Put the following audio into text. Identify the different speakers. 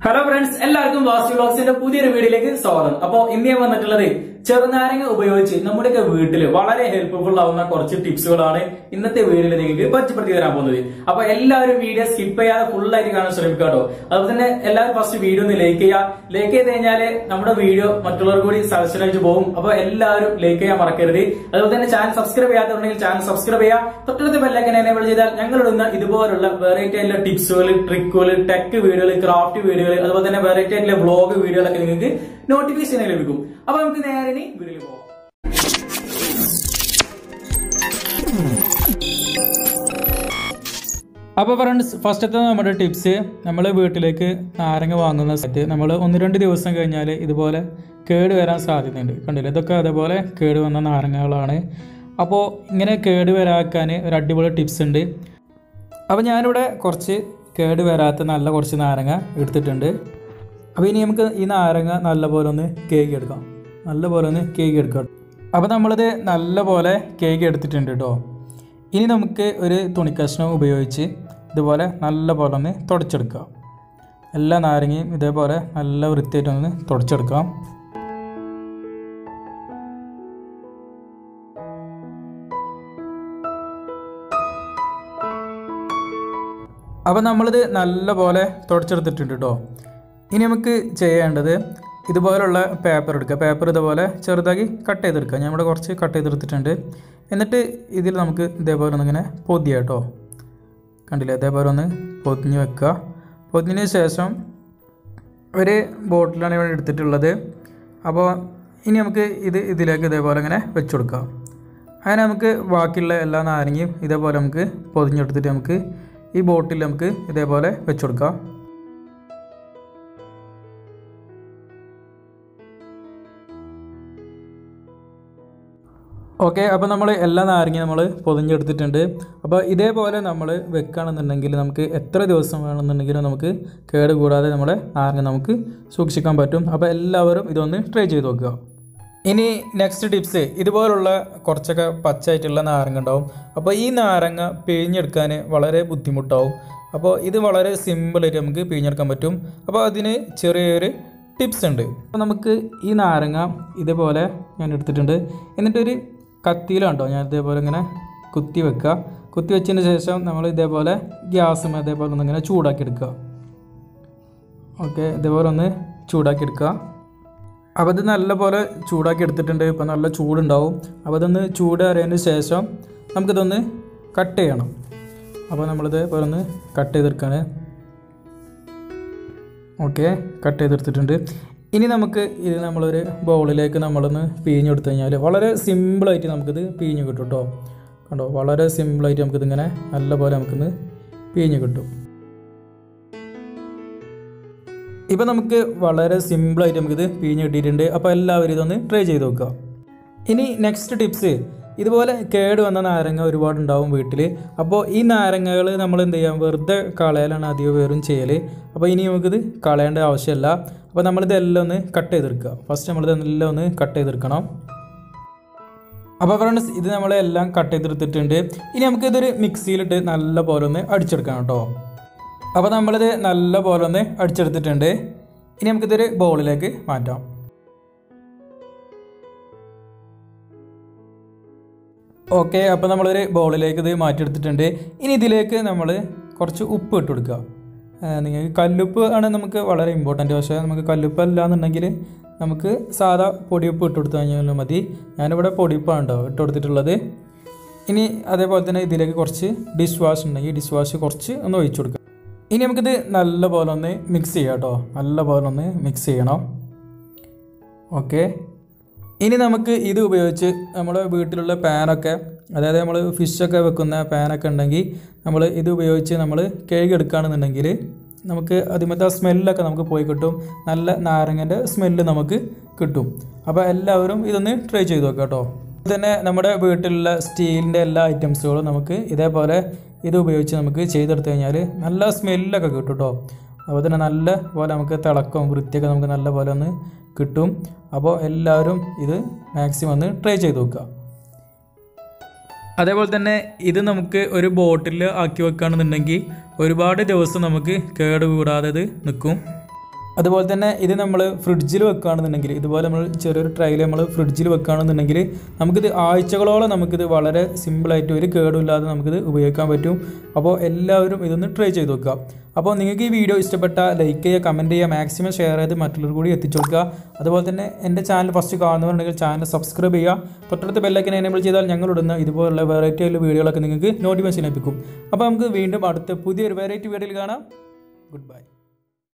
Speaker 1: hello friends എല്ലാവർക്കും വാസു വ്ളോഗ്സിന്റെ പുതിയൊരു വീഡിയോയിലേക്ക് സ്വാഗതം അപ്പോ ഇന്ന് ഞാൻ വന്നിട്ടുള്ളത് ചെറുനാരങ്ങ ഉപയോഗിച്ച് നമ്മുടെയൊക്കെ വീട്ടിൽ വളരെ ഹെൽപ്ഫുൾ ആവുന്ന കുറച്ച് ടിപ്സുകളാണ് ഇന്നത്തെ വീഡിയോയിൽ നിങ്ങൾക്ക് പരിചയപ്പെടുത്തി തരാൻ പോകുന്നത് അപ്പൊ എല്ലാവരും വീഡിയോ സ്കിപ്പ് ചെയ്യാതെ ഫുൾ ആയിട്ട് കാണാൻ ശ്രമിക്കുക കേട്ടോ അതുപോലെ തന്നെ എല്ലാവരും ഫസ്റ്റ് വീഡിയോ ഒന്ന് ലൈക്ക് ചെയ്യുക ലൈക്ക് ചെയ്ത് കഴിഞ്ഞാല് നമ്മുടെ വീഡിയോ മറ്റുള്ളവർ കൂടി സജഷൻ ആയിട്ട് പോകും അപ്പൊ എല്ലാവരും ലൈക്ക് ചെയ്യാൻ മറക്കരുത് അതുപോലെ തന്നെ ചാനൽ സബ്സ്ക്രൈബ് ചെയ്യാത്തുണ്ടെങ്കിൽ ചാനൽ സബ്സ്ക്രൈബ് ചെയ്യുക തൊട്ടടുത്ത ബെല്ലൊക്കെ എനേബിൾ ചെയ്താൽ ഞങ്ങളിടുന്ന ഇതുപോലുള്ള വെറൈറ്റി ആയിട്ടുള്ള ടിപ്സുകൾ ട്രിക്കുകൾ ടെക് വീഡിയോകൾ ക്രാഫ്റ്റ് വീഡിയോകൾ അതുപോലെ തന്നെ വെറൈറ്റി ആയിട്ടുള്ള വ്ളോഗ് വീഡിയോകളൊക്കെ നിങ്ങൾക്ക് നോട്ടിഫിക്കേഷൻ ലഭിക്കും അപ്പൊ നമുക്ക് നേരെ ഇനി വീഡിയോയിൽ പോകാം അപ്പോൾ ഫ്രണ്ട്സ് ഫസ്റ്റത്തെ നമ്മുടെ ടിപ്സ് നമ്മൾ വീട്ടിലേക്ക് നാരങ്ങ വാങ്ങുന്ന സമയത്ത് നമ്മൾ ഒന്ന് രണ്ട് ദിവസം കഴിഞ്ഞാൽ ഇതുപോലെ കേട് വരാൻ സാധ്യതയുണ്ട് കണ്ടില്ലേ ഇതൊക്കെ അതേപോലെ കേട് വന്ന നാരങ്ങകളാണ് അപ്പോൾ ഇങ്ങനെ കേട് വരാക്കാൻ ഒരു അടിപൊളി ടിപ്സ് ഉണ്ട് അപ്പോൾ ഞാനിവിടെ കുറച്ച് കേട് വരാത്ത നല്ല കുറച്ച് നാരങ്ങ എടുത്തിട്ടുണ്ട് അപ്പോൾ ഇനി നമുക്ക് ഈ നാരങ്ങ നല്ലപോലെ ഒന്ന് കേക്ക് എടുക്കാം നല്ലപോലെ ഒന്ന് കേക്ക് എടുക്കാം അപ്പോൾ നമ്മളിത് നല്ലപോലെ കേക്ക് എടുത്തിട്ടുണ്ട് കേട്ടോ ഇനി നമുക്ക് ഒരു തുണിക്കഷ്ണം ഉപയോഗിച്ച് ഇതുപോലെ നല്ലപോലെ ഒന്ന് തുടച്ചെടുക്കാം എല്ലാ നാരങ്ങയും ഇതേപോലെ നല്ല വൃത്തിയായിട്ടൊന്ന് തുടച്ചെടുക്കാം അപ്പോൾ നമ്മളിത് നല്ലപോലെ തുടച്ചെടുത്തിട്ടുണ്ട് കേട്ടോ ഇനി നമുക്ക് ചെയ്യേണ്ടത് ഇതുപോലുള്ള പേപ്പർ എടുക്കുക പേപ്പർ ഇതുപോലെ ചെറുതാക്കി കട്ട് ചെയ്തെടുക്കുക ഞാൻ ഇവിടെ കുറച്ച് കട്ട് ചെയ്തെടുത്തിട്ടുണ്ട് എന്നിട്ട് ഇതിൽ നമുക്ക് ഇതേപോലെ ഒന്നിങ്ങനെ പൊതിയ കേട്ടോ കണ്ടില്ലേ ഇതേപോലെ ഒന്ന് പൊതിഞ്ഞ് വെക്കുക പൊതിഞ്ഞതിന് ശേഷം ഒരു ബോട്ടിലാണ് ഇവിടെ എടുത്തിട്ടുള്ളത് അപ്പോൾ ഇനി നമുക്ക് ഇത് ഇതിലേക്ക് ഇതേപോലെ ഇങ്ങനെ വെച്ച് കൊടുക്കാം അങ്ങനെ നമുക്ക് ബാക്കിയുള്ള എല്ലാ നാരങ്ങയും ഇതേപോലെ നമുക്ക് പൊതിഞ്ഞെടുത്തിട്ട് നമുക്ക് ഈ ബോട്ടിൽ നമുക്ക് ഇതേപോലെ വെച്ച് കൊടുക്കാം ഓക്കെ അപ്പോൾ നമ്മൾ എല്ലാ നാരങ്ങയും നമ്മൾ പൊതിഞ്ഞെടുത്തിട്ടുണ്ട് അപ്പോൾ ഇതേപോലെ നമ്മൾ വെക്കുകയാണെന്നുണ്ടെങ്കിൽ നമുക്ക് എത്ര ദിവസം വേണമെന്നുണ്ടെങ്കിലും നമുക്ക് കേട് കൂടാതെ നമ്മുടെ നാരങ്ങ നമുക്ക് സൂക്ഷിക്കാൻ പറ്റും അപ്പോൾ എല്ലാവരും ഇതൊന്ന് ട്രൈ ചെയ്ത് നോക്കുക ഇനി നെക്സ്റ്റ് ടിപ്സ് ഇതുപോലുള്ള കുറച്ചൊക്കെ പച്ചായിട്ടുള്ള നാരങ്ങ ഉണ്ടാവും അപ്പോൾ ഈ നാരങ്ങ പിഴിഞ്ഞെടുക്കാൻ വളരെ ബുദ്ധിമുട്ടാവും അപ്പോൾ ഇത് വളരെ സിമ്പിളായിട്ട് നമുക്ക് പിഴിഞ്ഞെടുക്കാൻ പറ്റും അപ്പോൾ അതിന് ചെറിയൊരു ടിപ്സ് ഉണ്ട് അപ്പോൾ നമുക്ക് ഈ നാരങ്ങ ഇതേപോലെ ഞാൻ എടുത്തിട്ടുണ്ട് എന്നിട്ടൊരു കത്തിയിലുണ്ടോ ഞാൻ ഇതേപോലെ ഇങ്ങനെ കുത്തി വെക്കുക കുത്തി വെച്ചതിന് ശേഷം നമ്മൾ ഇതേപോലെ ഗ്യാസും അതേപോലെ ഒന്നിങ്ങനെ ചൂടാക്കി എടുക്കുക ഓക്കെ ഇതേപോലെ ഒന്ന് ചൂടാക്കി എടുക്കുക അപ്പോൾ ഇത് നല്ലപോലെ ചൂടാക്കി എടുത്തിട്ടുണ്ട് ഇപ്പോൾ നല്ല ചൂടുണ്ടാവും അപ്പോൾ ഇതൊന്ന് ചൂട് അറിയതിന് ശേഷം നമുക്കിതൊന്ന് കട്ട് ചെയ്യണം അപ്പോൾ നമ്മളിത് പോലെ ഒന്ന് കട്ട് ചെയ്തെടുക്കുകയാണ് ഓക്കെ കട്ട് ചെയ്തെടുത്തിട്ടുണ്ട് ഇനി നമുക്ക് ഇത് നമ്മളൊരു ബൗളിലേക്ക് നമ്മളൊന്ന് പിഴിഞ്ഞ് കൊടുത്തു കഴിഞ്ഞാൽ വളരെ സിമ്പിളായിട്ട് നമുക്കിത് പിഴിഞ്ഞ് കിട്ടും കേട്ടോ കണ്ടോ വളരെ സിമ്പിളായിട്ട് നമുക്കിതിങ്ങനെ നല്ലപോലെ നമുക്കിന്ന് പിഴിഞ്ഞ് കിട്ടും ഇപ്പം നമുക്ക് വളരെ സിമ്പിളായിട്ട് നമുക്കിത് പിഴിഞ്ഞ് കിട്ടിയിട്ടുണ്ട് അപ്പോൾ എല്ലാവരും ഇതൊന്ന് ട്രൈ ചെയ്ത് നോക്കുക ഇനി നെക്സ്റ്റ് ടിപ്സ് ഇതുപോലെ കേട് വന്ന നാരങ്ങ ഒരുപാടുണ്ടാവും വീട്ടിൽ അപ്പോൾ ഈ നാരങ്ങകൾ നമ്മൾ എന്ത് ചെയ്യാം വെറുതെ കളയലാണ് അധികം പേരും ചെയ്യൽ അപ്പോൾ ഇനി നമുക്കിത് കളയേണ്ട ആവശ്യമില്ല അപ്പോൾ നമ്മളിതെല്ലാം ഒന്ന് കട്ട് ചെയ്തെടുക്കുക ഫസ്റ്റ് നമ്മളിതെല്ലാം ഒന്ന് കട്ട് ചെയ്തെടുക്കണം അപ്പോൾ ഫ്രണ്ട്സ് ഇത് നമ്മളെല്ലാം കട്ട് ചെയ്തെടുത്തിട്ടുണ്ട് ഇനി നമുക്കിതൊരു മിക്സിയിലിട്ട് നല്ല പോലെ ഒന്ന് അടിച്ചെടുക്കണം കേട്ടോ അപ്പോൾ നമ്മളിത് നല്ല പോലെ ഒന്ന് അടിച്ചെടുത്തിട്ടുണ്ട് ഇനി നമുക്കിതൊരു ബൗളിലേക്ക് മാറ്റാം ഓക്കെ അപ്പോൾ നമ്മളൊരു ബൗളിലേക്ക് ഇത് മാറ്റിയെടുത്തിട്ടുണ്ട് ഇനി ഇതിലേക്ക് നമ്മൾ കുറച്ച് ഉപ്പ് ഇട്ട് കൊടുക്കുക നിങ്ങൾക്ക് കല്ലുപ്പ് ആണ് നമുക്ക് വളരെ ഇമ്പോർട്ടൻറ്റ് പക്ഷേ നമുക്ക് കല്ലുപ്പ് അല്ല എന്നുണ്ടെങ്കിൽ നമുക്ക് സാധാ പൊടിയുപ്പ് ഇട്ട് കൊടുത്തു കഴിഞ്ഞാൽ മതി ഞാനിവിടെ പൊടിയുപ്പാണ് കേട്ടോ ഇട്ട് കൊടുത്തിട്ടുള്ളത് ഇനി അതേപോലെ തന്നെ ഇതിലേക്ക് കുറച്ച് ഡിഷ് വാഷ് ഉണ്ടെങ്കിൽ ഡിഷ് വാഷ് കുറച്ച് ഒന്ന് ഒഴിച്ചു കൊടുക്കുക ഇനി നമുക്കിത് നല്ല പോലെ ഒന്ന് മിക്സ് ചെയ്യാം കേട്ടോ നല്ല പോലെ ഒന്ന് മിക്സ് ചെയ്യണം ഓക്കെ ഇനി നമുക്ക് ഇത് ഉപയോഗിച്ച് നമ്മുടെ വീട്ടിലുള്ള പാനൊക്കെ അതായത് നമ്മൾ ഫിഷൊക്കെ വെക്കുന്ന പാനൊക്കെ ഉണ്ടെങ്കിൽ നമ്മൾ ഇത് ഉപയോഗിച്ച് നമ്മൾ കേക്ക് എടുക്കുകയാണെന്നുണ്ടെങ്കിൽ നമുക്ക് അതിമത്തെ ആ സ്മെല്ലൊക്കെ നമുക്ക് പോയി കിട്ടും നല്ല നാരങ്ങൻ്റെ സ്മെല്ല് നമുക്ക് കിട്ടും അപ്പോൾ എല്ലാവരും ഇതൊന്ന് ട്രൈ ചെയ്ത് നോക്കാം കേട്ടോ തന്നെ നമ്മുടെ വീട്ടിലുള്ള സ്റ്റീലിൻ്റെ എല്ലാ ഐറ്റംസുകളും നമുക്ക് ഇതേപോലെ ഇത് ഉപയോഗിച്ച് നമുക്ക് ചെയ്തെടുത്തു കഴിഞ്ഞാൽ നല്ല സ്മെല്ലൊക്കെ കിട്ടും കേട്ടോ അപ്പോൾ തന്നെ നല്ല പോലെ നമുക്ക് തിളക്കവും വൃത്തിയൊക്കെ നമുക്ക് നല്ല പോലെ ഒന്ന് കിട്ടും അപ്പോൾ എല്ലാവരും ഇത് മാക്സിമം ഒന്ന് ട്രൈ ചെയ്ത് നോക്കുക അതേപോലെ തന്നെ ഇത് നമുക്ക് ഒരു ബോട്ടിൽ ആക്കി വെക്കുകയാണെന്നുണ്ടെങ്കിൽ ഒരുപാട് ദിവസം നമുക്ക് കേട് കൂടാതെ ഇത് നിൽക്കും അതുപോലെ തന്നെ ഇത് നമ്മൾ ഫ്രിഡ്ജിൽ വെക്കുകയാണെന്നുണ്ടെങ്കിൽ ഇതുപോലെ നമ്മൾ ചെറിയൊരു ട്രൈയിൽ നമ്മൾ ഫ്രിഡ്ജിൽ വെക്കുകയാണെന്നുണ്ടെങ്കിൽ നമുക്കിത് ആഴ്ചകളോളം നമുക്കിത് വളരെ സിമ്പിളായിട്ട് ഒരു കേടുമില്ലാതെ നമുക്കിത് ഉപയോഗിക്കാൻ പറ്റും അപ്പോൾ എല്ലാവരും ഇതൊന്ന് ട്രൈ ചെയ്ത് നോക്കുക അപ്പോൾ നിങ്ങൾക്ക് ഈ വീഡിയോ ഇഷ്ടപ്പെട്ട ലൈക്ക് ചെയ്യുക കമൻറ്റ് ചെയ്യുക മാക്സിമം ഷെയർ ചെയ്ത് മറ്റുള്ളവർ കൂടി എത്തിച്ചു കൊടുക്കുക അതുപോലെ തന്നെ എൻ്റെ ചാനൽ ഫസ്റ്റ് കാണുന്നവരുണ്ടെങ്കിൽ ചാനൽ സബ്സ്ക്രൈബ് ചെയ്യുക തൊട്ടടുത്ത് ബെല്ലൈക്കൻ എനേബിൾ ചെയ്താൽ ഞങ്ങളിടുന്ന ഇതുപോലുള്ള വെറൈറ്റി ആയിട്ടുള്ള വീഡിയോകളൊക്കെ നിങ്ങൾക്ക് നോട്ടിഫിക്കേഷൻ ലഭിക്കും അപ്പോൾ നമുക്ക് വീണ്ടും അടുത്ത പുതിയൊരു വെറൈറ്റി വീഡിയോയിൽ കാണാം ഗുഡ് ബൈ